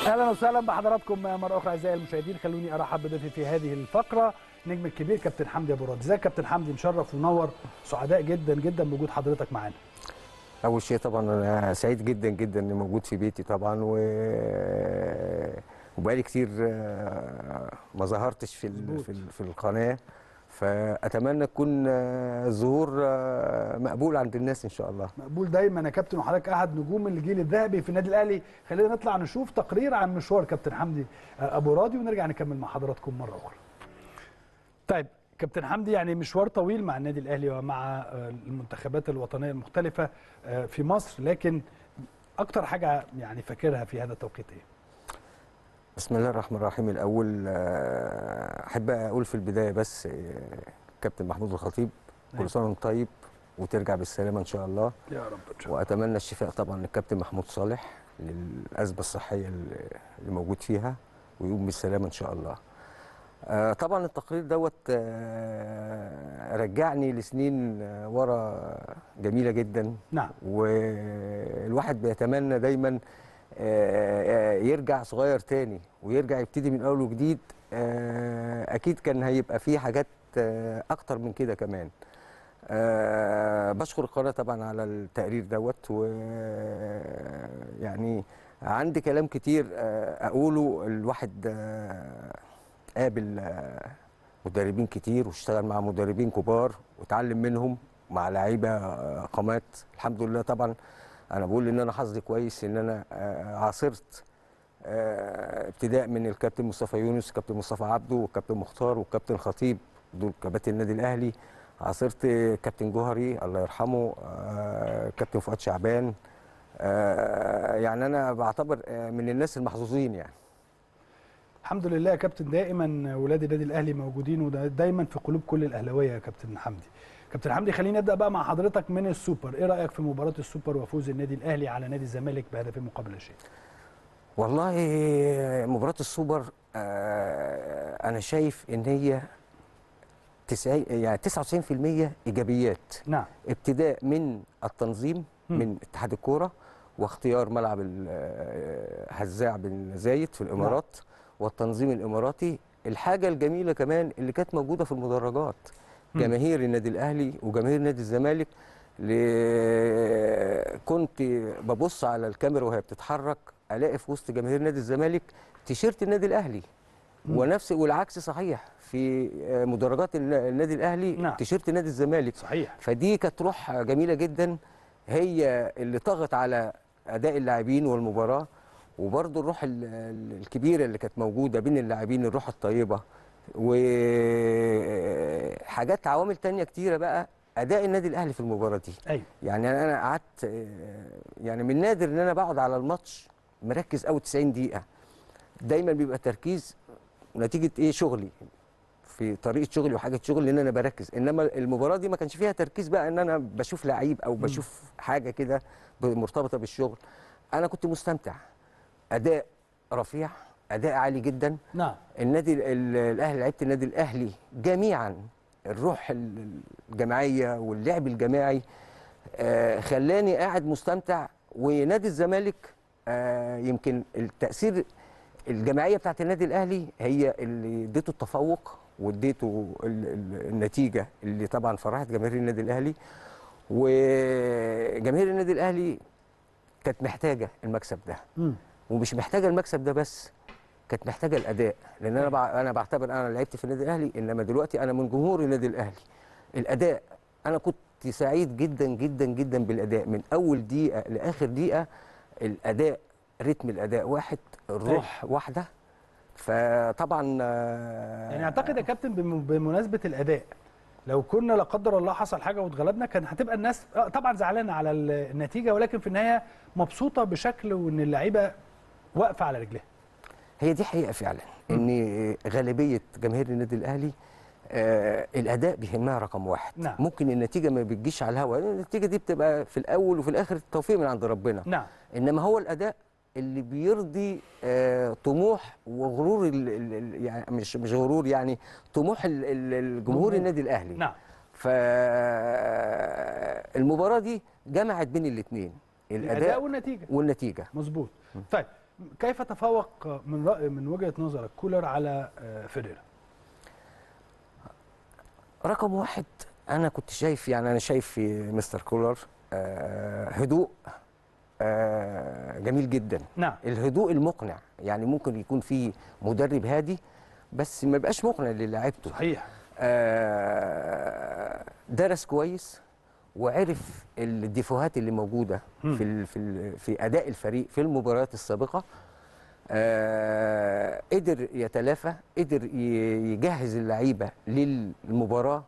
اهلا وسهلا بحضراتكم مره اخرى اعزائي المشاهدين خلوني ارحب بضيفي في هذه الفقره نجم الكبير كابتن حمدي ابو راد ازيك يا كابتن حمدي مشرف ومنور سعداء جدا جدا بوجود حضرتك معانا اول شيء طبعا انا سعيد جدا جدا اني موجود في بيتي طبعا و وبقالي كتير آه، ما ظهرتش في ال... في, ال... في القناه فاتمنى يكون آه، الظهور آه، مقبول عند الناس ان شاء الله مقبول دايما يا كابتن وحضرتك احد نجوم الجيل الذهبي في النادي الاهلي خلينا نطلع نشوف تقرير عن مشوار كابتن حمدي ابو راضي ونرجع نكمل مع حضراتكم مره اخرى طيب كابتن حمدي يعني مشوار طويل مع النادي الاهلي ومع المنتخبات الوطنيه المختلفه في مصر لكن اكتر حاجه يعني فاكرها في هذا التوقيت ايه بسم الله الرحمن الرحيم الاول آه، احب اقول في البدايه بس آه، كابتن محمود الخطيب كل سنه وانت طيب وترجع بالسلامه ان شاء الله يا رب ان شاء الله واتمنى الشفاء طبعا للكابتن محمود صالح للازمه الصحيه اللي اللي موجود فيها ويقوم بالسلامه ان شاء الله آه، طبعا التقرير دوت آه، رجعني لسنين آه، ورا جميله جدا نعم والواحد بيتمنى دايما آه، آه، يرجع صغير تاني ويرجع يبتدي من اول وجديد آه، اكيد كان هيبقى فيه حاجات آه، اكتر من كده كمان آه، بشكر القناه طبعا على التقرير دوت و يعني عندي كلام كتير آه، اقوله الواحد آه، قابل آه، مدربين كتير واشتغل مع مدربين كبار واتعلم منهم مع لعيبه آه، قامات الحمد لله طبعا انا بقول ان انا حظي كويس ان انا آه، عاصرت آه، ابتداء من الكابتن مصطفى يونس كابتن مصطفى عبده والكابتن مختار والكابتن خطيب دول كباتن النادي الاهلي عاصرت كابتن جوهري الله يرحمه آه، كابتن فؤاد شعبان آه، يعني انا بعتبر آه، من الناس المحظوظين يعني الحمد لله يا كابتن دائما ولاد النادي الاهلي موجودين ودايما في قلوب كل الاهلاويه يا كابتن حمدي كابتن حمدي خليني ابدا بقى مع حضرتك من السوبر ايه رايك في مباراه السوبر وفوز النادي الاهلي على نادي الزمالك بهدفين مقابل لا شيء والله مباراة السوبر آه، أنا شايف إن هي تسعين يعني 99% إيجابيات نعم ابتداء من التنظيم مم. من اتحاد الكورة واختيار ملعب ال- آه، هزاع بن زايد في الإمارات والتنظيم الإماراتي الحاجة الجميلة كمان اللي كانت موجودة في المدرجات مم. جماهير النادي الأهلي وجماهير نادي الزمالك ل- كنت ببص على الكاميرا وهي بتتحرك الاقي في وسط جماهير نادي الزمالك تيشيرت النادي الاهلي مم. ونفس والعكس صحيح في آه، مدرجات الن- النادي الاهلي نعم. تيشيرت نادي الزمالك صحيح فدي كانت روح جميله جدا هي اللي طغت على اداء اللاعبين والمباراه وبرضه الروح ال- ال- الكبيره اللي كانت موجوده بين اللاعبين الروح الطيبه وحاجات عوامل تانية كتيره بقى اداء النادي الاهلي في المباراه دي ايوه يعني انا أنا قعدت آه، يعني من نادر ان انا بقعد على الماتش مركز قوي 90 دقيقه دايما بيبقى تركيز نتيجه ايه شغلي في طريقه شغلي وحاجه شغلي ان انا بركز انما المباراه دي ما كانش فيها تركيز بقى ان انا بشوف لعيب او بشوف حاجه كده مرتبطه بالشغل انا كنت مستمتع اداء رفيع اداء عالي جدا نعم النادي ال- ال- الاهلي لعيبه النادي الاهلي جميعا الروح ال- الجماعيه واللعب الجماعي آه، خلاني قاعد مستمتع ونادي الزمالك آه، يمكن التاثير الجماعيه بتاعت النادي الاهلي هي اللي اديته التفوق واديته ال- ال- النتيجه اللي طبعا فرحت جماهير النادي الاهلي وجماهير النادي الاهلي كانت محتاجه المكسب ده مم. ومش محتاجه المكسب ده بس كانت محتاجه الاداء لان انا بع... انا بعتبر انا لعبت في النادي الاهلي انما دلوقتي انا من جمهور النادي الاهلي الاداء انا كنت سعيد جدا جدا جدا بالاداء من اول دقيقه لاخر دقيقه الاداء رتم الاداء واحد الروح واحده فطبعا آه، يعني اعتقد يا كابتن بم- بمناسبه الاداء لو كنا لا قدر الله حصل حاجه واتغلبنا كان هتبقى الناس آه، طبعا زعلانه على ال- النتيجه ولكن في النهايه مبسوطه بشكل وان اللعيبه واقفه على رجليها هي دي حقيقه فعلا ان غالبيه جماهير النادي الاهلي آه الاداء بيهمها رقم واحد نعم. ممكن النتيجه ما بتجيش على الهواء لأن النتيجه دي بتبقى في الاول وفي الاخر التوفيق من عند ربنا نعم انما هو الاداء اللي بيرضي آه طموح وغرور ال ال ال يعني مش مش غرور يعني طموح ال- ال- الجمهور جمهور. النادي الاهلي نعم فالمباراه دي جمعت بين الاثنين الاداء والنتيجه والنتيجه مظبوط طيب كيف تفوق من رأي من وجهه نظرك كولر على آه، فيريرا رقم واحد انا كنت شايف يعني انا شايف في مستر كولر آه، هدوء آه، جميل جدا نعم الهدوء المقنع يعني ممكن يكون في مدرب هادي بس ما يبقاش مقنع للاعيبته صحيح آه، درس كويس وعرف الديفوهات اللي موجوده مم. في ال في ال في اداء الفريق في المباريات السابقه آه، قدر يتلافى قدر ي- يجهز اللعيبه للمباراه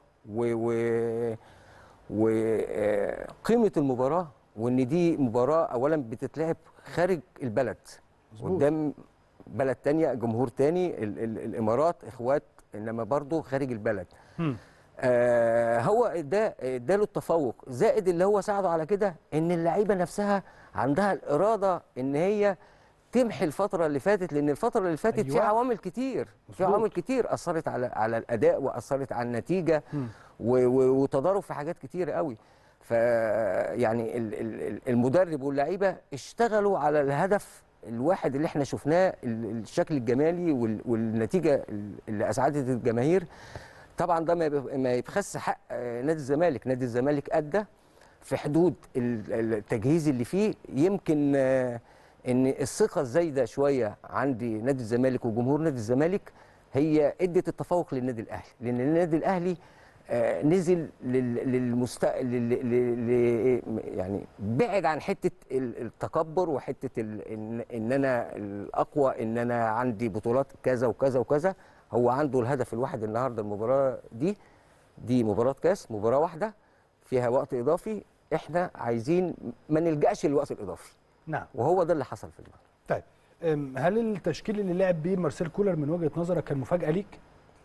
وقيمه المباراه وان دي مباراه اولا بتتلعب خارج البلد مظبوط. قدام بلد تانية جمهور تاني ال ال الامارات اخوات انما برضه خارج البلد مم. آه هو ده اداله التفوق زائد اللي هو ساعده على كده ان اللعيبه نفسها عندها الاراده ان هي تمحي الفتره اللي فاتت لان الفتره اللي فاتت في أيوة. عوامل كتير في مظبوط. عوامل كتير اثرت على على الاداء واثرت على النتيجه مم. و- و- وتضارب في حاجات كتير قوي ف يعني ال- ال- ال- المدرب واللعيبه اشتغلوا على الهدف الواحد اللي احنا شفناه ال- الشكل الجمالي وال- والنتيجه اللي اسعدت الجماهير طبعا ده ما يب- ما يبخس حق آه، نادي الزمالك نادي الزمالك ادى في حدود ال- التجهيز اللي فيه يمكن آه، ان الثقه الزايده شويه عندي نادي الزمالك وجمهور نادي الزمالك هي ادت التفوق للنادي الاهلي لان النادي الاهلي آه، نزل لل- للمست لل- لل- ل- يعني بعد عن حته ال- التكبر وحته ال- ان ان انا الاقوى ان انا عندي بطولات كذا وكذا وكذا هو عنده الهدف الواحد النهارده المباراه دي دي مباراه كاس مباراه واحده فيها وقت اضافي احنا عايزين ما نلجاش للوقت الاضافي نعم وهو ده اللي حصل في المباراه طيب أم، هل التشكيل اللي لعب بيه مارسيل كولر من وجهه نظرك كان مفاجاه ليك؟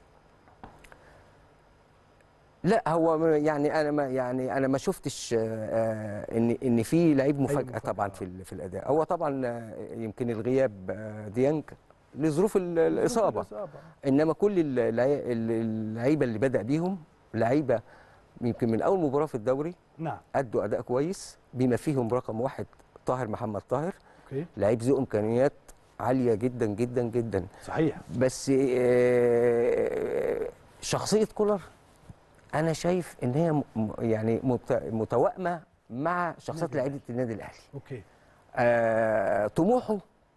لا هو م- يعني انا ما يعني انا ما شفتش آه، آه، ان ان في لعيب مفاجاه مفاجأة. طبعا في ال- في الاداء هو طبعا آه، يمكن الغياب آه، ديانج لظروف ال- الاصابه انما كل اللعي- اللعيبه اللي بدا بيهم لعيبه يمكن من اول مباراه في الدوري نعم ادوا اداء كويس بما فيهم رقم واحد طاهر محمد طاهر اوكي لعيب ذو امكانيات عاليه جدا جدا جدا صحيح بس آه، شخصيه كولر انا شايف ان هي م- م- يعني مت- متوائمه مع شخصيه النادي لعيبه النادي الاهلي اوكي آه، طموحه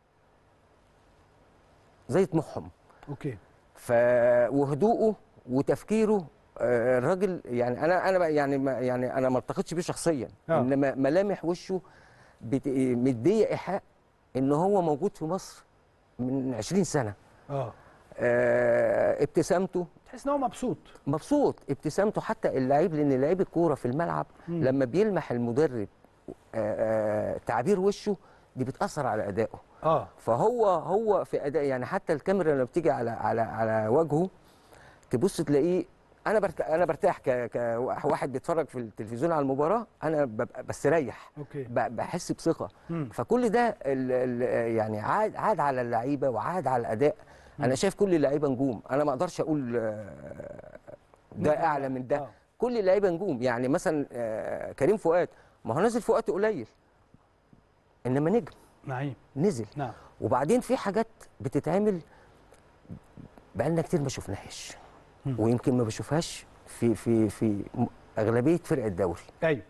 زي طموحهم اوكي ف وهدوءه وتفكيره آه، الراجل يعني انا انا بقى- يعني ما يعني انا ما التقيتش بيه شخصيا آه. انما ملامح وشه بت- مديه ايحاء ان هو موجود في مصر من 20 سنه اه آه، ابتسامته تحس ان هو مبسوط مبسوط ابتسامته حتى اللعيب لان لعيب الكوره في الملعب مم. لما بيلمح المدرب آه، آه، تعبير وشه دي بتاثر على ادائه اه فهو هو في اداء يعني حتى الكاميرا لما بتيجي على على على وجهه تبص تلاقيه انا برتاح انا برتاح ك كواحد بيتفرج في التلفزيون على المباراه انا ببقى بستريح اوكي ب- بحس بثقه مم. فكل ده ال ال يعني عاد عاد على اللعيبه وعاد على الاداء انا شايف كل اللعيبه نجوم انا ما اقدرش اقول آه، ده اعلى من ده آه. كل اللعيبه نجوم يعني مثلا آه، كريم فؤاد ما هو نازل في وقت قليل انما نجم نعيم نزل نعم وبعدين في حاجات بتتعمل بقالنا كتير ما شفناهاش مم. ويمكن ما بشوفهاش في في في م- اغلبيه فرق الدوري ايوه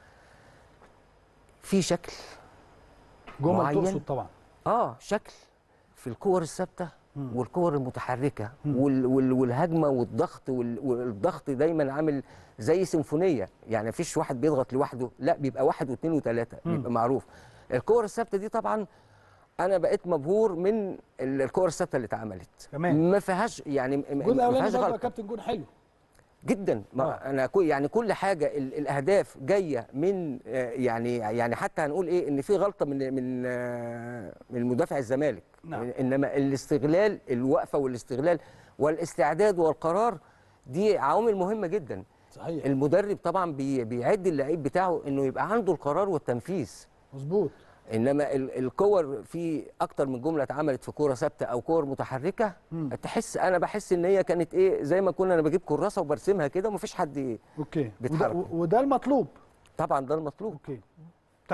في شكل جمل معين. تقصد طبعا اه شكل في الكور الثابته مم. والكور المتحركه مم. وال وال والهجمه والضغط وال والضغط دايما عامل زي سيمفونيه يعني مفيش واحد بيضغط لوحده لا بيبقى واحد واثنين وثلاثه مم. بيبقى معروف الكور الثابته دي طبعا انا بقيت مبهور من ال- الكور الثابته اللي اتعملت كمان. ما فيهاش يعني م- الجول ما الاولاني فيهاش برضه يا غلطه كابتن جون حلو جدا ما آه. انا كو يعني كل حاجه ال- الاهداف جايه من آه، يعني يعني حتى هنقول ايه ان في غلطه من من آه، من مدافع الزمالك نعم. انما الاستغلال الوقفه والاستغلال والاستعداد والقرار دي عوامل مهمه جدا صحيح المدرب طبعا بي- بيعد اللعيب بتاعه انه يبقى عنده القرار والتنفيذ مظبوط انما ال- الكور في اكتر من جمله اتعملت في كوره ثابته او كور متحركه مم. تحس انا بحس ان هي كانت ايه زي ما كنا انا بجيب كراسه وبرسمها كده ومفيش حد اوكي وده, بيتحرك. و- وده المطلوب طبعا ده المطلوب اوكي طيب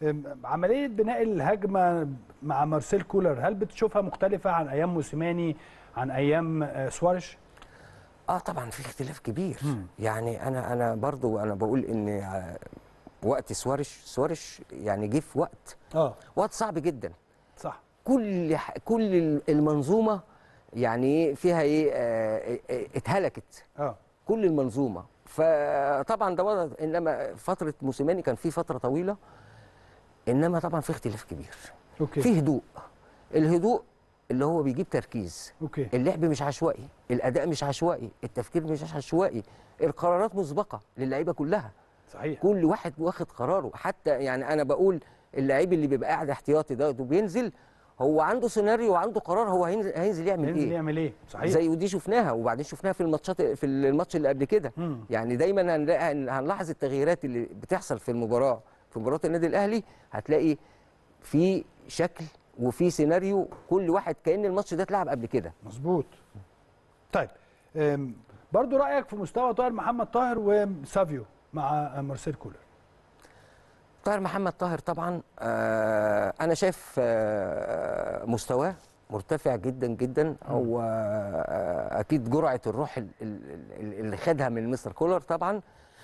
أم، عمليه بناء الهجمه مع مارسيل كولر هل بتشوفها مختلفه عن ايام موسيماني عن ايام آه، سوارش اه طبعا في اختلاف كبير مم. يعني انا انا برضو انا بقول ان آه، وقت سوارش سوارش يعني جه في وقت اه وقت صعب جدا صح كل ح- كل المنظومه يعني إيه فيها ايه آه، آه، اتهلكت اه كل المنظومه فطبعا ده وضع انما فتره موسيماني كان في فتره طويله انما طبعا في اختلاف كبير اوكي في هدوء الهدوء اللي هو بيجيب تركيز اوكي اللعب مش عشوائي الاداء مش عشوائي التفكير مش عشوائي القرارات مسبقه للعيبه كلها صحيح كل واحد واخد قراره حتى يعني انا بقول اللعيب اللي بيبقى قاعد احتياطي ده وبينزل هو عنده سيناريو وعنده قرار هو هينزل, هينزل يعمل ينزل ايه يعمل ايه صحيح زي ودي شفناها وبعدين شفناها في الماتشات في الماتش اللي قبل كده مم. يعني دايما هنلاقي هنلاحظ التغييرات اللي بتحصل في المباراه في مباراه النادي الاهلي هتلاقي في شكل وفي سيناريو كل واحد كان الماتش ده اتلعب قبل كده مظبوط طيب أم، برضو رايك في مستوى طاهر محمد طاهر وسافيو مع مارسيل كولر طاهر محمد طاهر طبعا آه انا شايف آه مستواه مرتفع جدا جدا هو آه اكيد جرعه الروح ال- ال- ال- اللي خدها من مستر كولر طبعا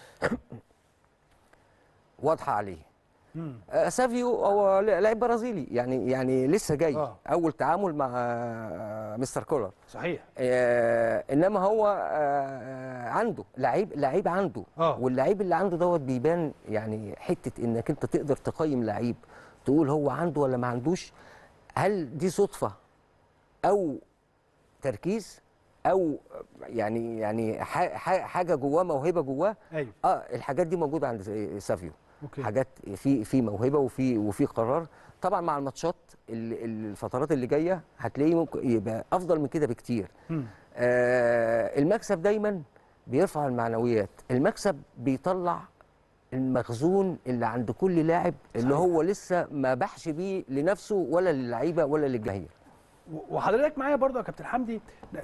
واضحه عليه مم. آه سافيو هو لاعب برازيلي يعني يعني لسه جاي آه. اول تعامل مع آه مستر كولر صحيح آه انما هو آه عنده لعيب لعيب عنده آه. واللعيب اللي عنده دوت بيبان يعني حته انك انت تقدر تقيم لعيب تقول هو عنده ولا ما عندوش هل دي صدفه او تركيز او يعني يعني ح- ح- حاجه جواه موهبه جواه ايوه اه الحاجات دي موجوده عند سافيو اوكي حاجات في في موهبه وفي وفي قرار طبعا مع الماتشات ال- الفترات اللي جايه هتلاقيه ممكن يبقى افضل من كده بكتير مم. آه المكسب دايما بيرفع المعنويات المكسب بيطلع المخزون اللي عند كل لاعب اللي صحيح. هو لسه ما بحش بيه لنفسه ولا للعيبه ولا للجماهير و- وحضرتك معايا برضه يا كابتن حمدي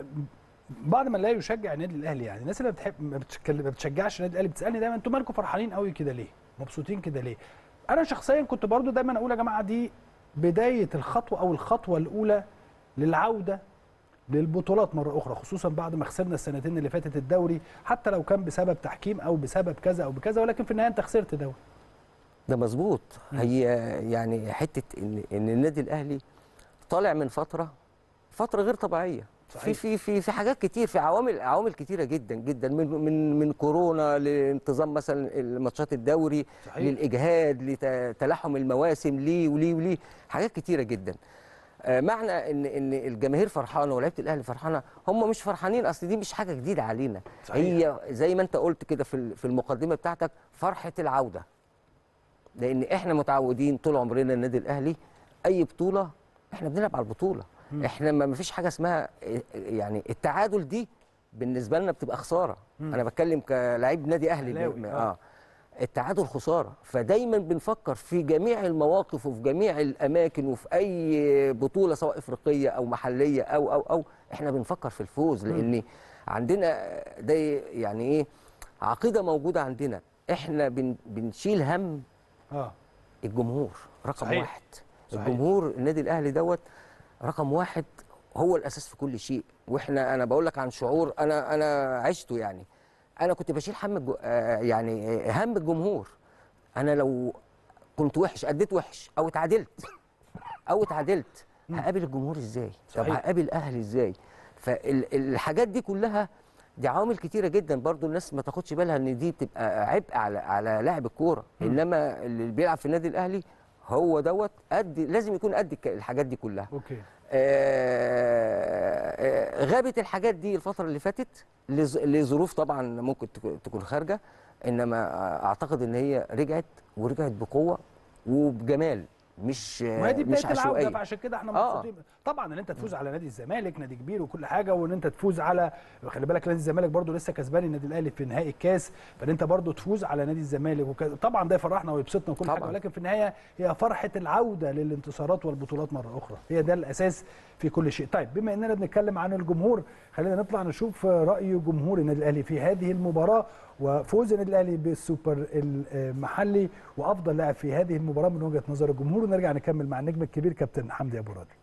بعد ما لا يشجع النادي الاهلي يعني الناس اللي بتحب ما بتشكل- ما بتشجعش النادي الاهلي بتسالني دايما انتوا مالكم فرحانين قوي كده ليه؟ مبسوطين كده ليه؟ انا شخصيا كنت برضه دايما اقول يا جماعه دي بدايه الخطوه او الخطوه الاولى للعوده للبطولات مره اخرى خصوصا بعد ما خسرنا السنتين اللي فاتت الدوري حتى لو كان بسبب تحكيم او بسبب كذا او بكذا ولكن في النهايه انت خسرت دوري ده مظبوط هي يعني حته ان ان النادي الاهلي طالع من فتره فتره غير طبيعيه في صحيح. في في في حاجات كتير في عوامل عوامل كتيره جدا جدا من من من كورونا لانتظام مثلا الماتشات الدوري صحيح. للاجهاد لتلاحم المواسم ليه وليه وليه حاجات كتيره جدا آه، معنى ان ان الجماهير فرحانه ولعيبه الاهلي فرحانه هم مش فرحانين اصل دي مش حاجه جديده علينا صحيح. هي زي ما انت قلت كده في ال- في المقدمه بتاعتك فرحه العوده لان احنا متعودين طول عمرنا النادي الاهلي اي بطوله احنا بنلعب على البطوله احنا ما فيش حاجه اسمها إيه، يعني التعادل دي بالنسبه لنا بتبقى خساره انا بتكلم كلاعب نادي اهلي أهلاوي، ب- آه. اه التعادل خساره فدايما بنفكر في جميع المواقف وفي جميع الاماكن وفي اي بطوله سواء افريقيه او محليه او او او احنا بنفكر في الفوز لان عندنا ده يعني ايه عقيده موجوده عندنا احنا بن بنشيل هم اه الجمهور رقم صحيح. واحد صحيح. الجمهور النادي الاهلي دوت رقم واحد هو الاساس في كل شيء واحنا انا بقول لك عن شعور انا انا عشته يعني انا كنت بشيل هم الج... آه يعني آه، هم الجمهور انا لو كنت وحش اديت وحش او اتعادلت او اتعادلت هقابل الجمهور ازاي طب صحيح. هقابل اهلي ازاي فالحاجات دي كلها دي عوامل كتيره جدا برضو الناس ما تاخدش بالها ان دي بتبقى عبء على على لاعب الكوره انما اللي بيلعب في النادي الاهلي هو دوت قد لازم يكون قد الك- الحاجات دي كلها اوكي آه، آه، غابت الحاجات دي الفترة اللي فاتت لظ- لظروف طبعا ممكن تك- تكون خارجة انما آه، اعتقد ان هي رجعت ورجعت بقوة وبجمال مش ما هي دي مش بدايه العوده عشوائية فعشان كده احنا آه. مبسوطين طبعا ان انت تفوز على نادي الزمالك نادي كبير وكل حاجه وان انت تفوز على خلي بالك نادي الزمالك برضو لسه كسبان النادي الاهلي في نهائي الكاس فان انت برضو تفوز على نادي الزمالك وك... طبعا ده يفرحنا ويبسطنا وكل حاجه طبعاً. ولكن في النهايه هي فرحه العوده للانتصارات والبطولات مره اخرى هي ده الاساس في كل شيء طيب بما اننا بنتكلم عن الجمهور خلينا نطلع نشوف راي جمهور النادي الاهلي في هذه المباراه وفوز النادي الاهلي بالسوبر المحلي وافضل لاعب في هذه المباراه من وجهه نظر الجمهور ونرجع نكمل مع النجم الكبير كابتن حمدي ابو راضي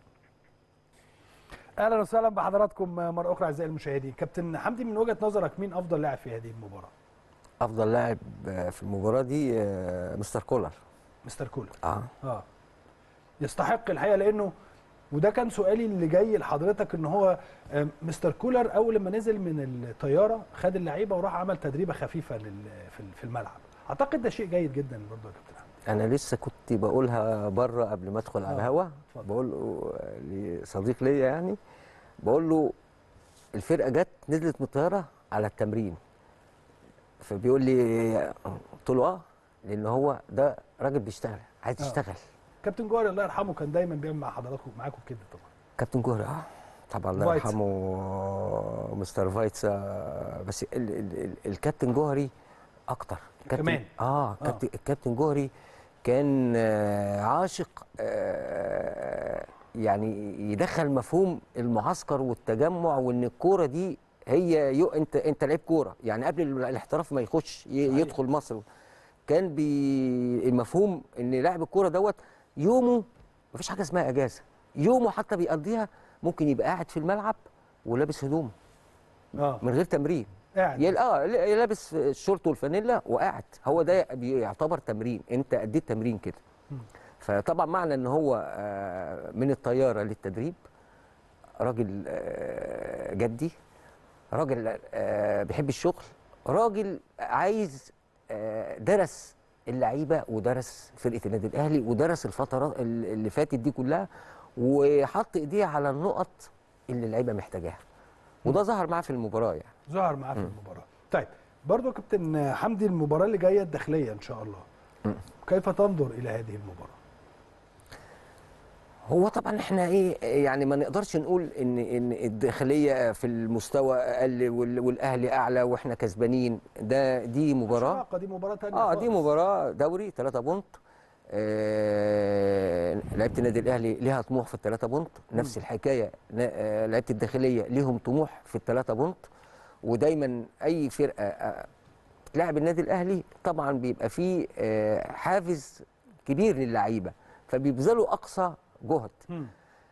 اهلا وسهلا بحضراتكم مره اخرى اعزائي المشاهدين كابتن حمدي من وجهه نظرك مين افضل لاعب في هذه المباراه افضل لاعب في المباراه دي آه، مستر كولر مستر كولر اه اه يستحق الحقيقه لانه وده كان سؤالي اللي جاي لحضرتك ان هو آم، مستر كولر اول لما نزل من الطياره خد اللعيبه وراح عمل تدريبه خفيفه لل- في في الملعب اعتقد ده شيء جيد جدا برضه يا كابتن حمدي انا لسه كنت بقولها بره قبل ما ادخل على آه، الهوا اتفضل. بقول له لصديق ليا يعني بقول له الفرقه جت نزلت من الطياره على التمرين فبيقول لي قلت له اه لان هو ده راجل بيشتغل عايز آه. يشتغل كابتن جوهر الله يرحمه كان دايما بيعمل مع حضراتكم معاكم كده طبعا كابتن جوهري اه طبعا الله فايتسا. يرحمه مستر فايتسا بس ال ال ال الكابتن جوهري اكتر كابتن كمان. اه كابتن الكابتن جوهري كان آه عاشق آه يعني يدخل مفهوم المعسكر والتجمع وان الكوره دي هي يو انت انت لعيب كوره يعني قبل ال- الاحتراف ما يخش ي- صحيح. يدخل مصر كان بي المفهوم ان لاعب الكوره دوت يومه مفيش حاجه اسمها اجازه يومه حتى بيقضيها ممكن يبقى قاعد في الملعب ولابس هدومه اه من غير تمرين قاعد يل... اه ل- لابس الشورت والفانيلا وقاعد هو ده بيعتبر تمرين انت اديت تمرين كده مم. فطبعا معنى ان هو آه، من الطياره للتدريب راجل آه، جدي راجل آه، بيحب الشغل راجل عايز آه، درس اللعيبه ودرس فرقه النادي الاهلي ودرس الفترات ال- اللي فاتت دي كلها وحط ايديه على النقط اللي اللعيبه محتاجاها وده ظهر معاه في المباراه يعني ظهر معاه في المباراه طيب برضه يا كابتن حمدي المباراه اللي جايه الداخليه ان شاء الله كيف تنظر الى هذه المباراه هو طبعا احنا ايه يعني ما نقدرش نقول ان ان الداخليه في المستوى اقل وال- والاهلي اعلى واحنا كسبانين ده دي مباراه علاقة، دي مباراه ثانيه اه دي مباراه دوري 3 بونت آه لعيبه النادي الاهلي ليها طموح في الثلاثه بونت نفس الحكايه نا- آه لعيبه الداخليه ليهم طموح في الثلاثه بونت ودايما اي فرقه آه تلعب النادي الاهلي طبعا بيبقى فيه آه حافز كبير للعيبه فبيبذلوا اقصى جهد مم.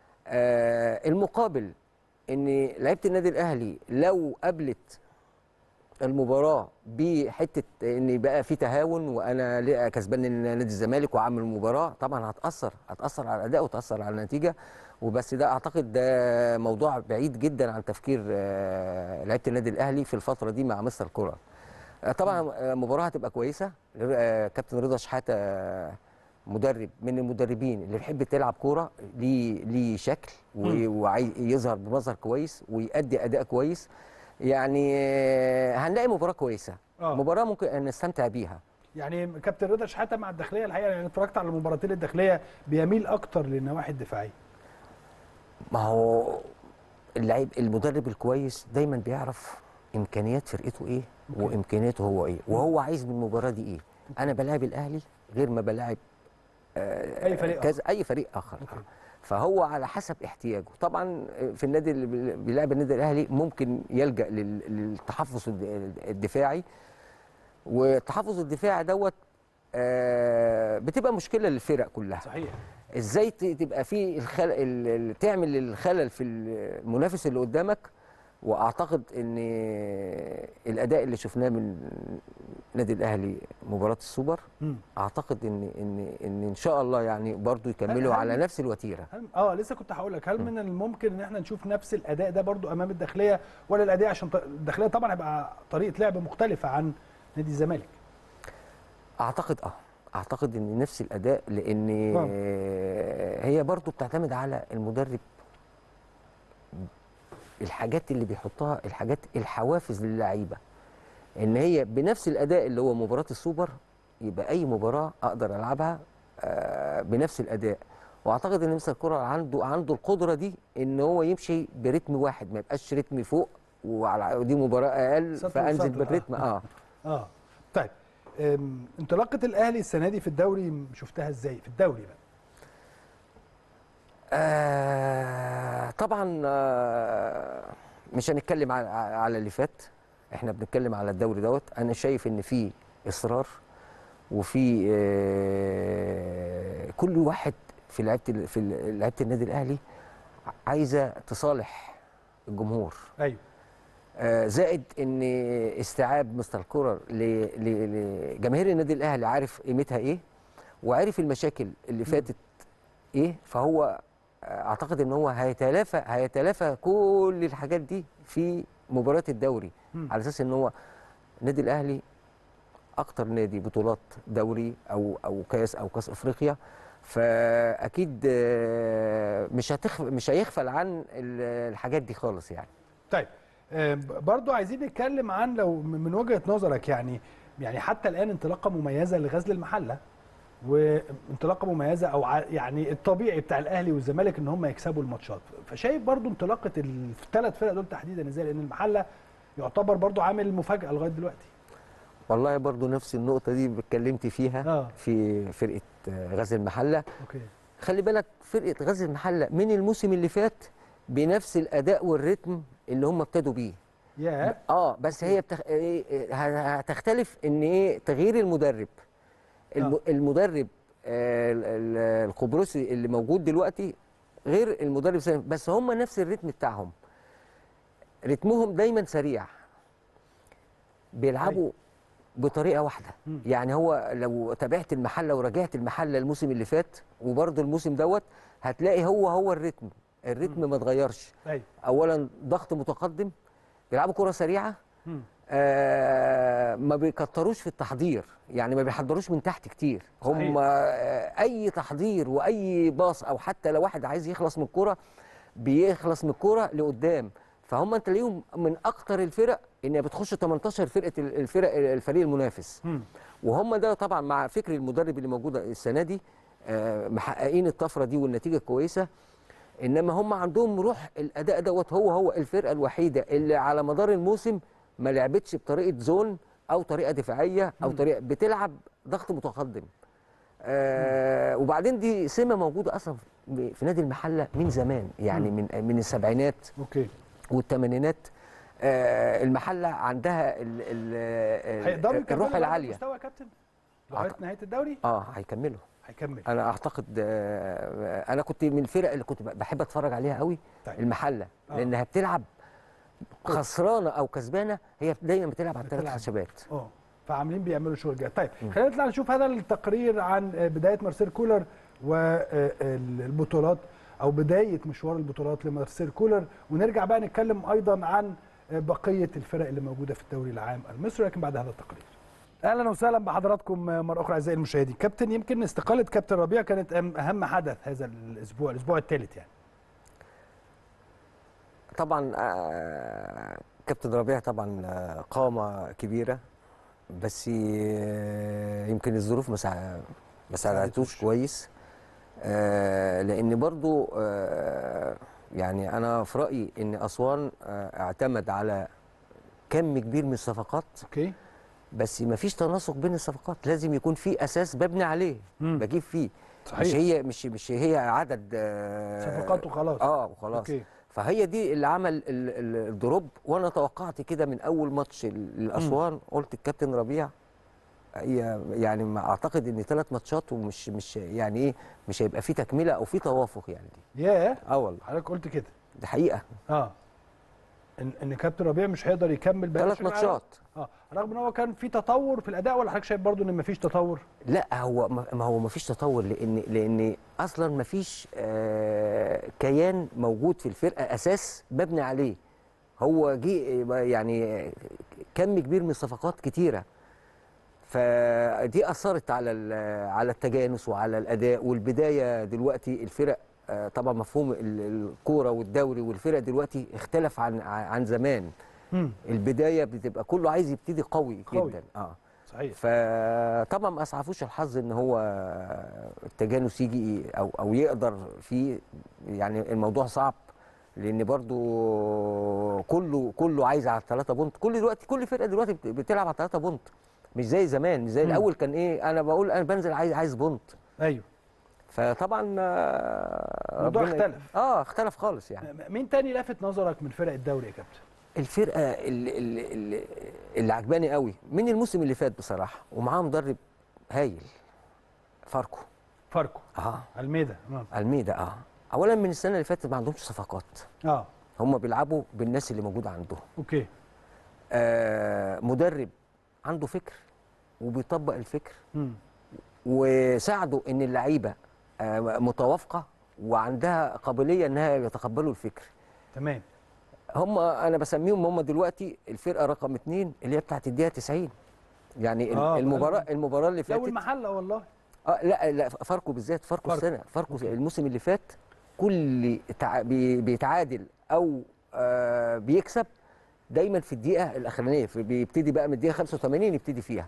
آه المقابل ان لعيبه النادي الاهلي لو قابلت المباراه بحته ان بقى في تهاون وانا ليه كسبان نادي الزمالك وعامل مباراه طبعا هتاثر هتاثر على الاداء وتاثر على النتيجه وبس ده اعتقد ده موضوع بعيد جدا عن تفكير آه، لعيبه النادي الاهلي في الفتره دي مع مستر كولر آه، طبعا آه، مباراه هتبقى كويسه آه، كابتن رضا شحاته آه، مدرب من المدربين اللي بيحب تلعب كوره ليه ليه شكل و- وعايز يظهر بمظهر كويس ويأدي اداء كويس يعني آه، هنلاقي مباراه كويسه آه. مباراه ممكن نستمتع بيها يعني كابتن رضا شحاته مع الداخليه الحقيقه يعني اتفرجت على المباراتين الداخليه بيميل اكتر للنواحي الدفاعيه ما هو اللعيب المدرب الكويس دايما بيعرف امكانيات فرقته ايه أوكي. وامكانياته هو ايه وهو عايز من المباراه دي ايه انا بلاعب الاهلي غير ما بلاعب آه، أي فريق كذا اي فريق اخر أوكي. فهو على حسب احتياجه طبعا في النادي اللي بي- بيلعب النادي الاهلي ممكن يلجا لل- للتحفظ الد- الدفاعي والتحفظ الدفاعي دوت آه، بتبقى مشكله للفرق كلها صحيح ازاي ت- تبقى في الخل... ال- ال- تعمل الخلل في المنافس اللي قدامك واعتقد ان الاداء اللي شفناه من النادي الاهلي مباراه السوبر مم. اعتقد ان ان ان ان شاء الله يعني برضو يكملوا هل- على نفس الوتيره هل اه لسه كنت هقول لك هل من الممكن ان احنا نشوف نفس الاداء ده برضو امام الداخليه ولا الاداء عشان ط- الداخليه طبعا هيبقى طريقه لعب مختلفه عن نادي الزمالك اعتقد اه اعتقد ان نفس الاداء لان نعم. هي برضو بتعتمد على المدرب الحاجات اللي بيحطها الحاجات الحوافز للعيبه ان هي بنفس الاداء اللي هو مباراه السوبر يبقى اي مباراه اقدر العبها آه، بنفس الاداء واعتقد ان مستر كولر عنده عنده القدره دي ان هو يمشي برتم واحد ما يبقاش رتم فوق وعلى ودي مباراه اقل سطر فانزل وسطر، آه. بالرتم اه اه طيب أم، انطلاقه الاهلي السنه دي في الدوري شفتها ازاي في الدوري بقى آه طبعا آه، مش هنتكلم على على اللي فات احنا بنتكلم على الدوري دوت انا شايف ان في اصرار وفي آه، كل واحد في لعيبه ال- في ال- لعيبه النادي الاهلي عايزه تصالح الجمهور ايوه آه، زائد ان استيعاب مستر كولر ل- ل- لجماهير النادي الاهلي عارف قيمتها ايه وعارف المشاكل اللي فاتت ايه فهو آه، اعتقد ان هو هيتلافى هيتلافى كل الحاجات دي في مباريات الدوري مم. على اساس ان هو النادي الاهلي اكتر نادي بطولات دوري او او كاس او كاس افريقيا فاكيد آه، مش هتخف مش هيغفل عن ال- الحاجات دي خالص يعني طيب آه، برضو عايزين نتكلم عن لو م- من وجهة نظرك يعني يعني حتى الآن انطلاقة مميزة لغزل المحلة وانطلاقة مميزة أو ع- يعني الطبيعي بتاع الأهلي والزمالك إن هم يكسبوا الماتشات فشايف برضو انطلاقة الثلاث فرق دول تحديدا ازاي لأن المحلة يعتبر برضو عامل مفاجأة لغاية دلوقتي والله برضو نفس النقطة دي اتكلمت فيها آه. في فرقة آه، غزل المحلة أوكي خلي بالك فرقة غزل المحلة من الموسم اللي فات بنفس الأداء والريتم اللي هم ابتدوا بيه يا اه بس هي بتخ... إيه، إيه، ه- هتختلف ان ايه تغيير المدرب الم... آه. المدرب آه، ال- ال- القبرصي اللي موجود دلوقتي غير المدرب سنة. بس هم نفس الريتم بتاعهم رتمهم دايما سريع بيلعبوا بطريقه واحده مم. يعني هو لو تابعت المحله وراجعت المحله الموسم اللي فات وبرضه الموسم دوت هتلاقي هو هو الريتم الريتم ما اتغيرش أيوه اولا ضغط متقدم بيلعبوا كره سريعه مم. آه ما بيكتروش في التحضير يعني ما بيحضروش من تحت كتير هم صحيح. آه اي تحضير واي باص او حتى لو واحد عايز يخلص من الكوره بيخلص من الكوره لقدام فهم انت ليهم من اكتر الفرق ان بتخش 18 فرقه ال- الفرق الفريق المنافس مم. وهم ده طبعا مع فكر المدرب اللي موجود السنه دي آه، محققين الطفره دي والنتيجه كويسه انما هم عندهم روح الاداء دوت هو هو الفرقه الوحيده اللي على مدار الموسم ما لعبتش بطريقه زون او طريقه دفاعيه او طريقه بتلعب ضغط متقدم آه وبعدين دي سمه موجوده اصلا في في نادي المحله من زمان يعني من من السبعينات أوكي والثمانينات آه المحله عندها ال ال هيقدروا يكملوا الروح بهذا العاليه المستوى يا كابتن لغاية أعتقد- نهاية الدوري اه هيكملوا هيكمل انا اعتقد آه، انا كنت من الفرق اللي كنت بحب اتفرج عليها قوي طيب. المحله آه. لانها بتلعب خسرانه او كسبانه هي دايما بتلعب على الثلاث بتلعب. خشبات اه فعاملين بيعملوا شغل جيد طيب خلينا نطلع نشوف هذا التقرير عن آه، بدايه مارسيل كولر والبطولات او بدايه مشوار البطولات لمارسيل كولر ونرجع بقى نتكلم ايضا عن آه، بقيه الفرق اللي موجوده في الدوري العام المصري لكن بعد هذا التقرير اهلا وسهلا بحضراتكم مره اخرى اعزائي المشاهدين كابتن يمكن استقاله كابتن ربيع كانت أهم- اهم حدث هذا الاسبوع الاسبوع الثالث يعني طبعا آه، كابتن ربيع طبعا آه، قامه كبيره بس آه، يمكن الظروف ما ساع- ما ساعدتوش كويس آه، لان برضو آه، يعني انا في رايي ان اسوان آه، اعتمد على كم كبير من الصفقات اوكي بس ما فيش تناسق بين الصفقات لازم يكون في اساس ببني عليه مم. بجيب فيه صحيح. مش هي مش مش هي عدد آه، صفقات وخلاص اه وخلاص أوكي. فهي دي اللي عمل ال- ال- الدروب وانا توقعت كده من اول ماتش ال- لاسوان قلت الكابتن ربيع هي يعني ما اعتقد ان ثلاث ماتشات ومش مش يعني ايه مش هيبقى في تكمله او في توافق يعني ياه اه والله حضرتك قلت كده دي حقيقه اه ان ان كابتن ربيع مش هيقدر يكمل بقى ثلاث ماتشات اه رغم ان هو كان في تطور في الاداء ولا حضرتك شايف برضو ان مفيش تطور لا هو ما ما هو ما فيش تطور لان لان اصلا ما فيش آه كيان موجود في الفرقه اساس مبني عليه هو جه يعني كم كبير من الصفقات كتيره فدي اثرت على ال- على التجانس وعلى الاداء والبدايه دلوقتي الفرق آه، طبعا مفهوم ال- الكوره والدوري والفرق دلوقتي اختلف عن عن زمان امم البدايه بتبقى كله عايز يبتدي قوي, قوي. جدا اه صحيح فطبعا ما اسعفوش الحظ ان هو التجانس يجي او او يقدر فيه يعني الموضوع صعب لان برضو كله كله عايز على الثلاثه بونت كل دلوقتي كل فرقه دلوقتي بت- بتلعب على الثلاثه بونت مش زي زمان مش زي مم. الاول كان ايه انا بقول انا بنزل عايز عايز بونت ايوه فطبعا آه، الموضوع ربنا- اختلف. اه اختلف خالص يعني م- مين تاني لافت نظرك من فرق الدوري يا كابتن الفرقه اللي, اللي, اللي, اللي عجباني قوي من الموسم اللي فات بصراحه ومعاه مدرب هايل فاركو فاركو اه الميدا آه. الميدا اه اولا من السنه اللي فاتت ما عندهمش صفقات اه هم بيلعبوا بالناس اللي موجوده عندهم اوكي آه مدرب عنده فكر وبيطبق الفكر مم. وساعدوا ان اللعيبه آه متوافقه وعندها قابليه انها يتقبلوا الفكر تمام هم انا بسميهم هم دلوقتي الفرقه رقم اثنين اللي هي بتاعت الدقيقه 90 يعني آه، آه المباراه بقالهم- المباراه اللي لو فاتت المحله والله آه لا لا فاركو بالذات فاركو فاركو. السنه فاركو أوكي. الموسم اللي فات كل تع... بي... بيتعادل او آه بيكسب دايما في الدقيقه الاخرانيه في- بيبتدي بقى من الدقيقه 85 يبتدي فيها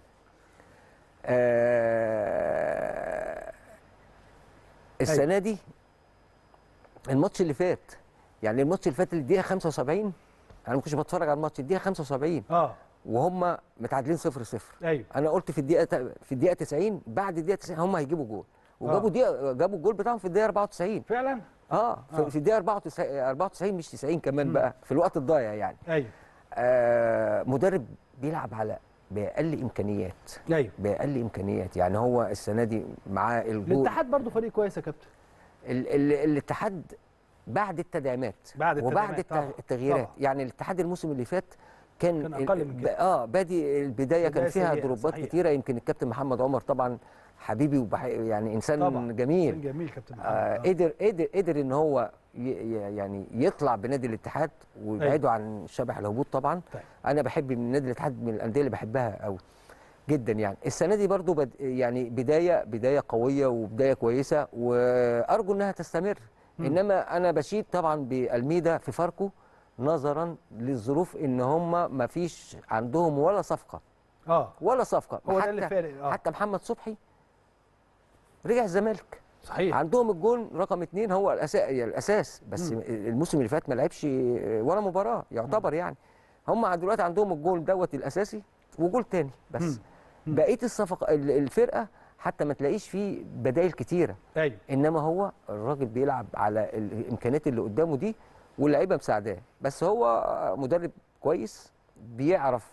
آه السنه دي الماتش اللي فات يعني الماتش اللي فات الدقيقه 75 انا ما كنتش بتفرج على الماتش الدقيقه 75 اه وهم متعادلين 0 0 ايوه انا قلت في الدقيقه في الدقيقه 90 بعد الدقيقه 90 هم هيجيبوا جول وجابوا آه. دقيقه جابوا الجول بتاعهم في الدقيقه 94 فعلا اه في, آه. في الدقيقه 94 94 مش 90 كمان مم. بقى في الوقت الضايع يعني ايوه آه مدرب بيلعب على باقل امكانيات ايوه باقل امكانيات يعني هو السنه دي معاه الجول الاتحاد برضو فريق كويس يا كابتن ال ال الاتحاد بعد التدعيمات بعد وبعد التدعيمات، طبعا. الت- التغييرات طبعا. يعني الاتحاد الموسم اللي فات كان كان ال- أقل من كده. اه بادي البدايه بداية كان فيها سيئة، دروبات صحيح. كتيره يمكن الكابتن محمد عمر طبعا حبيبي وبح... يعني انسان طبعا جميل كان جميل كابتن محمد آه آه. قدر قدر قدر ان هو ي... ي- يعني يطلع بنادي الاتحاد ويبعده عن شبح الهبوط طبعا طيب. انا بحب من نادي الاتحاد من الانديه اللي بحبها قوي جدا يعني السنه دي برضو بد... يعني بدايه بدايه قويه وبدايه كويسه وارجو انها تستمر مم. انما انا بشيد طبعا بالميدا في فاركو نظرا للظروف ان هم ما فيش عندهم ولا صفقه اه ولا صفقه هو ده حتى اللي فارق اه حتى محمد صبحي رجع الزمالك صحيح عندهم الجون رقم اثنين هو الأساس, الاساس بس مم. الموسم اللي فات ما لعبش ولا مباراه يعتبر يعني هم دلوقتي عندهم الجول دوت الاساسي وجول تاني بس مم. مم. بقيه الصفقه ال- الفرقه حتى ما تلاقيش فيه بدائل كتيره ايوه انما هو الراجل بيلعب على الامكانيات اللي قدامه دي واللعيبه مساعداه بس هو مدرب كويس بيعرف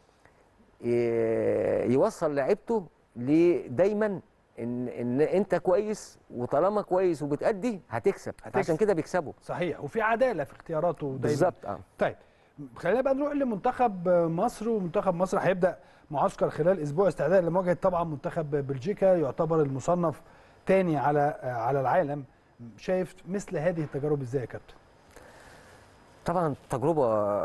ي- يوصل لعيبته ل- دايما ان ان انت كويس وطالما كويس وبتأدي هتكسب, هتكسب. عشان كده بيكسبوا صحيح وفي عداله في اختياراته دايما بالظبط اه طيب خلينا بقى نروح لمنتخب مصر ومنتخب مصر هيبدا معسكر خلال اسبوع استعداد لمواجهه طبعا منتخب بلجيكا يعتبر المصنف تاني على على العالم شايف مثل هذه التجارب ازاي يا كابتن طبعا تجربه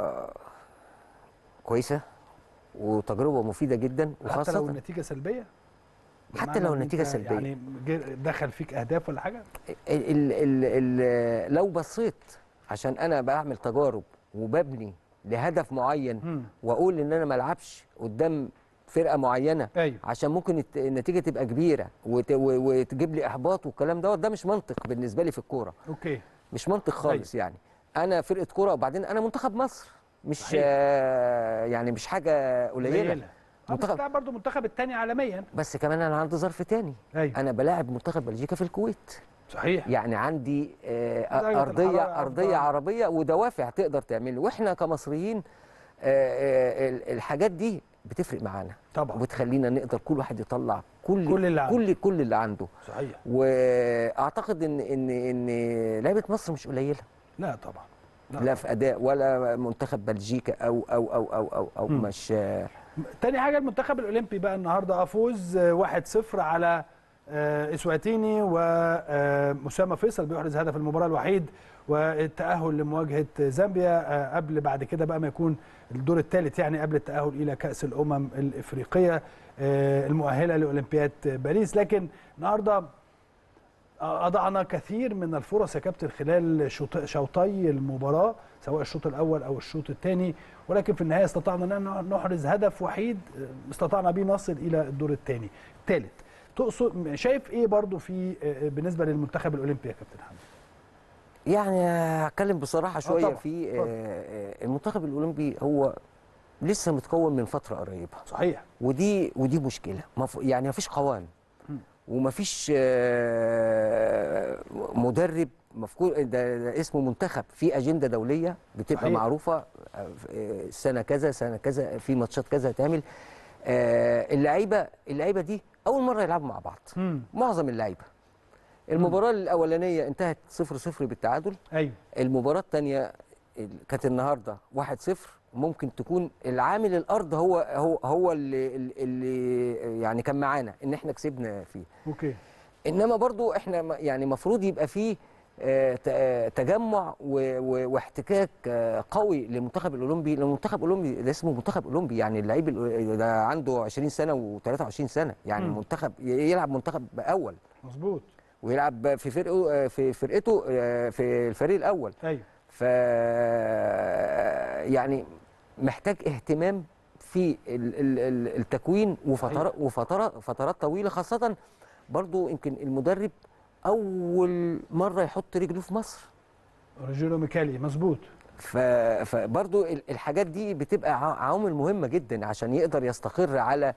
كويسه وتجربه مفيده جدا حتى لو وخاصه النتيجه سلبيه حتى بمعنى لو إن النتيجة أنت سلبية. يعني جه- دخل فيك اهداف ولا حاجه ال ال ال لو بصيت عشان انا بعمل تجارب وببني لهدف معين مم. واقول ان انا ما العبش قدام فرقه معينه ايوه عشان ممكن الت- النتيجه تبقى كبيره وت- و- وتجيب لي احباط والكلام دوت ده مش منطق بالنسبه لي في الكوره اوكي مش منطق خالص يعني انا فرقه كوره وبعدين انا منتخب مصر مش صحيح. آه يعني مش حاجه قليله اه بس منتخب- ده برضه المنتخب الثاني عالميا بس كمان انا عندي ظرف تاني ايوه انا بلاعب منتخب بلجيكا في الكويت صحيح يعني عندي آه، درجة ارضيه الحرارة ارضيه أفضل. عربيه ودوافع تقدر تعمله واحنا كمصريين آه، آه، ال- الحاجات دي بتفرق معانا طبعا وبتخلينا نقدر كل واحد يطلع كل كل اللي عنده. كل كل اللي عنده صحيح واعتقد ان ان ان لعيبه مصر مش قليله لا طبعا لا في اداء ولا منتخب بلجيكا او او او او او, أو مم. مش آه، تاني حاجه المنتخب الاولمبي بقى النهارده فوز آه، 1-0 على آه، اسواتيني واسامه فيصل بيحرز هدف المباراه الوحيد والتاهل لمواجهه زامبيا آه، قبل بعد كده بقى ما يكون الدور الثالث يعني قبل التاهل الى كاس الامم الافريقيه آه، المؤهله لاولمبياد باريس لكن النهارده أضعنا كثير من الفرص يا كابتن خلال شوط- شوطي المباراة سواء الشوط الأول أو الشوط الثاني ولكن في النهاية استطعنا أن نحرز هدف وحيد استطعنا به نصل إلى الدور الثاني الثالث تقصد شايف إيه برضو في بالنسبة للمنتخب الأولمبي يا كابتن حمد يعني هتكلم بصراحه شويه طبعا. في اتفضل. آه، آه، المنتخب الاولمبي هو لسه متكون من فتره قريبه صحيح ودي ودي مشكله مف... يعني مفيش قوام مم. ومفيش آه، مدرب مفكور ده, ده اسمه منتخب في اجنده دوليه بتبقى صحيح. معروفه آه، سنه كذا سنه كذا في ماتشات كذا هتعمل آه، اللعيبه اللعيبه دي اول مره يلعبوا مع بعض مم. معظم اللعيبه المباراه الاولانيه انتهت 0 0 بالتعادل ايوه المباراه الثانيه كانت النهارده 1 0 ممكن تكون العامل الارض هو هو هو اللي, اللي يعني كان معانا ان احنا كسبنا فيه اوكي انما برضو احنا م- يعني مفروض يبقى فيه آه، ت- آه، تجمع و- و- واحتكاك آه، قوي للمنتخب الاولمبي لأن المنتخب الاولمبي ده اسمه منتخب اولمبي يعني اللعيب ال- ده عنده 20 سنه و23 سنه يعني مم. منتخب ي- يلعب منتخب اول مظبوط ويلعب في فرقه آه، في فرقته آه، في الفريق الاول ايوه ف يعني محتاج اهتمام في ال- ال- ال- التكوين وفترات وفترات فترات طويله خاصه برضو يمكن المدرب اول مره يحط رجله في مصر روجيرو ميكالي مظبوط ف- فبرضو ال- الحاجات دي بتبقى ع- عوامل مهمه جدا عشان يقدر يستقر على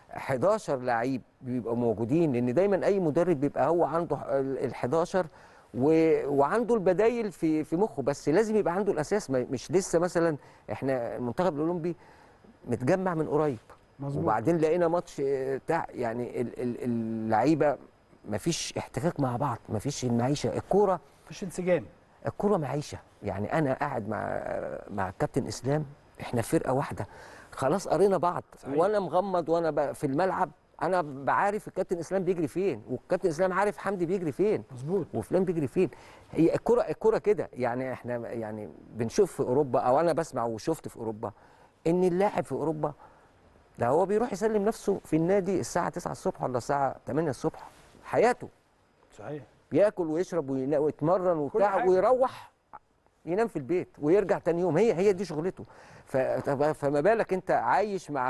11 لعيب بيبقوا موجودين لان دايما اي مدرب بيبقى هو عنده ال 11 و- وعنده البدايل في في مخه بس لازم يبقى عنده الاساس ما- مش لسه مثلا احنا المنتخب الاولمبي متجمع من قريب مظبوط وبعدين لقينا ماتش آه، بتاع يعني ال- ال- اللعيبه مفيش احتكاك مع بعض مفيش المعيشه الكوره مفيش انسجام الكوره معيشه يعني انا قاعد مع مع الكابتن اسلام احنا فرقه واحده خلاص قرينا بعض صحيح. وانا مغمض وانا ب- في الملعب انا بعرف الكابتن اسلام بيجري فين والكابتن اسلام عارف حمدي بيجري فين مظبوط وفلان بيجري فين هي الكره الكره كده يعني احنا يعني بنشوف في اوروبا او انا بسمع وشفت في اوروبا ان اللاعب في اوروبا ده هو بيروح يسلم نفسه في النادي الساعه 9 الصبح ولا الساعه 8 الصبح حياته صحيح ياكل ويشرب وينا- ويتمرن وبتاع حاجة. ويروح ينام في البيت ويرجع تاني يوم هي هي دي شغلته ف- طب- فما بالك انت عايش مع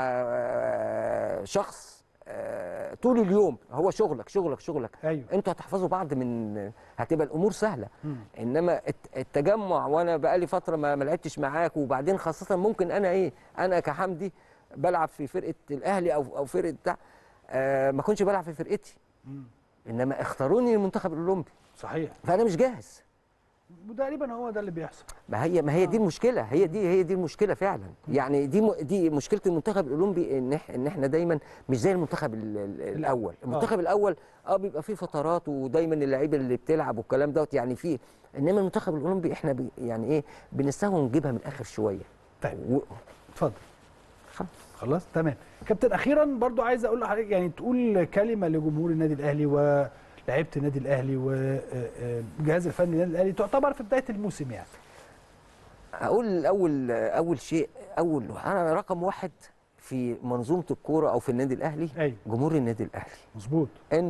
آه، شخص آه، طول اليوم هو شغلك شغلك شغلك ايوه انتوا هتحفظوا بعض من هتبقى الامور سهله مم. انما الت- التجمع وانا بقالي فتره ما ما لعبتش معاك وبعدين خاصه ممكن انا ايه انا كحمدي بلعب في فرقه الاهلي او او فرقه بتاع آه ما كنتش بلعب في فرقتي مم. انما اختاروني المنتخب الاولمبي صحيح فانا مش جاهز وتقريبا هو ده اللي بيحصل ما هي ما هي دي المشكله هي دي هي دي المشكله فعلا يعني دي م- دي مشكله المنتخب الاولمبي ان إح- ان احنا دايما مش زي المنتخب ال- ال- الاول المنتخب الاول اه بيبقى فيه فترات ودايما اللعيبه اللي بتلعب والكلام دوت يعني فيه انما المنتخب الاولمبي احنا بي يعني ايه بنستهون نجيبها من الاخر شويه طيب و... اتفضل خلاص. خلاص تمام كابتن اخيرا برضو عايز اقول لحضرتك يعني تقول كلمه لجمهور النادي الاهلي ولاعيبه النادي الاهلي والجهاز الفني للنادي الاهلي تعتبر في بدايه الموسم يعني اقول الاول اول شيء اول انا رقم واحد في منظومه الكوره او في النادي الاهلي ايوه جمهور النادي الاهلي مظبوط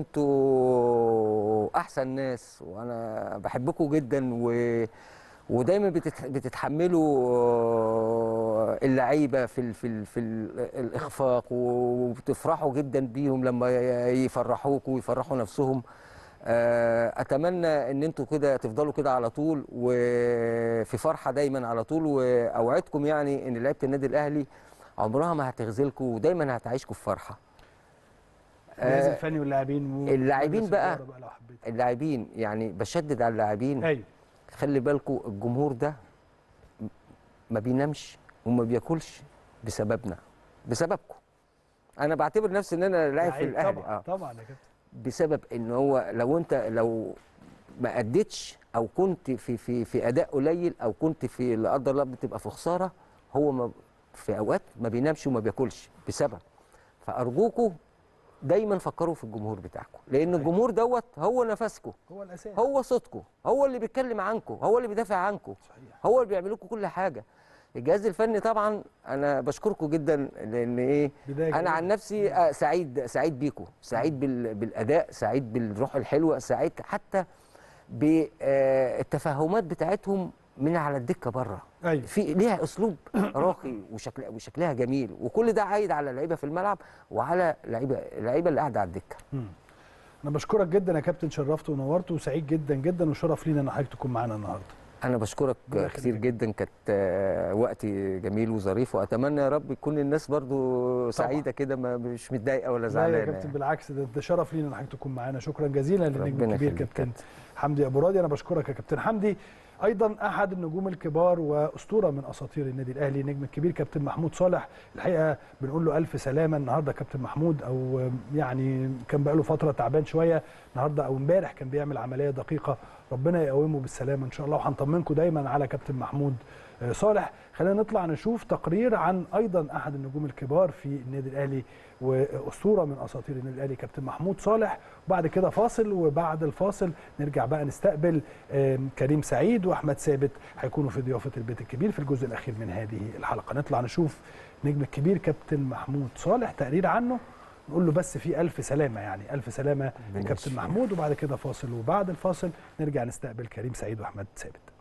انتوا احسن ناس وانا بحبكم جدا و... ودايما بتتح... بتتحملوا آه، اللعيبه في ال... في ال... في ال... الاخفاق وبتفرحوا جدا بيهم لما ي- يفرحوكوا ويفرحوا نفسهم آه، اتمنى ان انتوا كده تفضلوا كده على طول وفي فرحه دايما على طول واوعدكم يعني ان لعيبه النادي الاهلي عمرها ما هتخذلكم ودايما هتعيشكم في فرحه الجهاز آه، الفني واللاعبين و- اللاعبين ومجلس بقى- الإدارة لو حبيت اللاعبين يعني بشدد على اللاعبين ايوه خلي بالكم الجمهور ده م- ما بينامش وما بياكلش بسببنا بسببكم انا بعتبر نفسي ان انا لاعب في لعيب الاهلي طبعا اه طبعا يا كابتن بسبب ان هو لو انت لو ما اديتش او كنت في في في اداء قليل او كنت في لا قدر الله بتبقى في خساره هو ما في اوقات ما بينامش وما بياكلش بسبب فارجوكوا دايما فكروا في الجمهور بتاعكم لان صحيح. الجمهور دوت هو نفسكم هو الاساس هو صوتكم هو اللي بيتكلم عنكم هو اللي بيدافع عنكم صحيح هو اللي بيعمل لكم كل حاجه الجهاز الفني طبعا انا بشكركم جدا لان ايه بدايه انا جميلة. عن نفسي آه، سعيد سعيد بيكم سعيد بال- بالاداء سعيد بالروح الحلوه سعيد حتى بالتفاهمات بتاعتهم من على الدكه بره ايوه في ليها اسلوب راقي وشكل وشكلها جميل وكل ده عايد على اللعيبه في الملعب وعلى لعيبه اللعيبه اللي قاعده على الدكه مم. انا بشكرك جدا يا كابتن شرفت ونورت وسعيد جدا جدا وشرف لينا ان حضرتك تكون معانا النهارده انا بشكرك ربنا كتير يخليك. جدا كانت آه، وقت جميل وظريف واتمنى يا رب يكون الناس برضو سعيده كده ما مش متضايقه ولا لا يا زعلانه كابتن يعني. بالعكس ده, ده شرف لينا ان حضرتك تكون معانا شكرا جزيلا للنجم ربنا الكبير يخليك كابتن حمدي ابو راضي انا بشكرك يا كابتن حمدي ايضا احد النجوم الكبار واسطوره من اساطير النادي الاهلي النجم الكبير كابتن محمود صالح الحقيقه بنقول له الف سلامه النهارده كابتن محمود او يعني كان بقاله فتره تعبان شويه النهارده او امبارح كان بيعمل عمليه دقيقه ربنا يقومه بالسلامه ان شاء الله وهنطمنكم دايما على كابتن محمود آه، صالح خلينا نطلع نشوف تقرير عن ايضا احد النجوم الكبار في النادي الاهلي واسطوره من اساطير النادي الاهلي كابتن محمود صالح وبعد كده فاصل وبعد الفاصل نرجع بقى نستقبل آم، كريم سعيد واحمد ثابت هيكونوا في ضيافه البيت الكبير في الجزء الاخير من هذه الحلقه نطلع نشوف نجم الكبير كابتن محمود صالح تقرير عنه نقول له بس في الف سلامه يعني الف سلامه ربنا لكابتن يشفيه. محمود وبعد كده فاصل وبعد الفاصل نرجع نستقبل كريم سعيد واحمد ثابت